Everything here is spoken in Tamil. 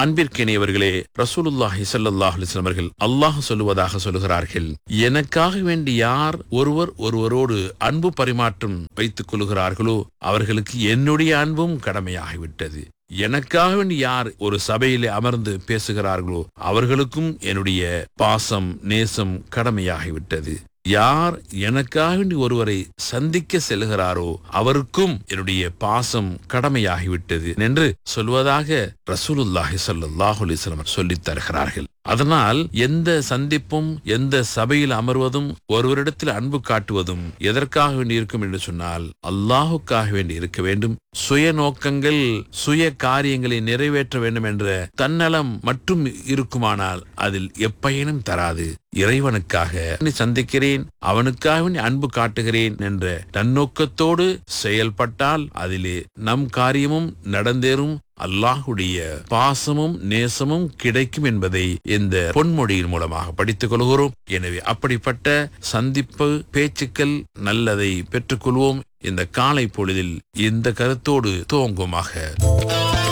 அன்பிற்கினியவர்களே ரசூலுல்லாஹி ஸல்லல்லாஹு அலைஹி வஸல்லம் அவர்கள் அல்லாஹ் சொல்லுவதாக சொல்லுகிறார்கள் எனக்காக வேண்டி யார் ஒருவர் ஒருவரோடு அன்பு பரிமாற்றம் வைத்துக் கொள்கிறார்களோ அவர்களுக்கு என்னுடைய அன்பும் கடமையாகிவிட்டது எனக்காக வேண்டி யார் ஒரு சபையிலே அமர்ந்து பேசுகிறார்களோ அவர்களுக்கும் என்னுடைய பாசம் நேசம் கடமையாகிவிட்டது யார் எனக்காக வேண்டி ஒருவரை சந்திக்க செல்கிறாரோ அவருக்கும் என்னுடைய பாசம் கடமையாகிவிட்டது என்று சொல்வதாக ரசூலுல்லாஹி ஸல்லல்லாஹு அலைஹி வஸல்லம் சொல்லித் தருகிறார்கள் அதனால் எந்த சந்திப்பும் எந்த சபையில் அமர்வதும் ஒருவரிடத்தில் அன்பு காட்டுவதும் எதற்காக வேண்டி இருக்கும் என்று சொன்னால் அல்லாஹுக்காக வேண்டி இருக்க வேண்டும் சுய நோக்கங்கள் சுய காரியங்களை நிறைவேற்ற வேண்டும் என்ற தன்னலம் மட்டும் இருக்குமானால் அதில் எப்பயனும் தராது இறைவனுக்காக நீ சந்திக்கிறேன் அவனுக்காக வேண்டி அன்பு காட்டுகிறேன் என்ற தன்னோக்கத்தோடு செயல்பட்டால் அதிலே நம் காரியமும் நடந்தேறும் அல்லாஹுடைய பாசமும் நேசமும் கிடைக்கும் என்பதை இந்த பொன்மொழியின் மூலமாக படித்துக் கொள்கிறோம் எனவே அப்படிப்பட்ட சந்திப்பு பேச்சுக்கள் நல்லதை பெற்றுக்கொள்வோம் இந்த காலை பொழுதில் இந்த கருத்தோடு துவங்குமாக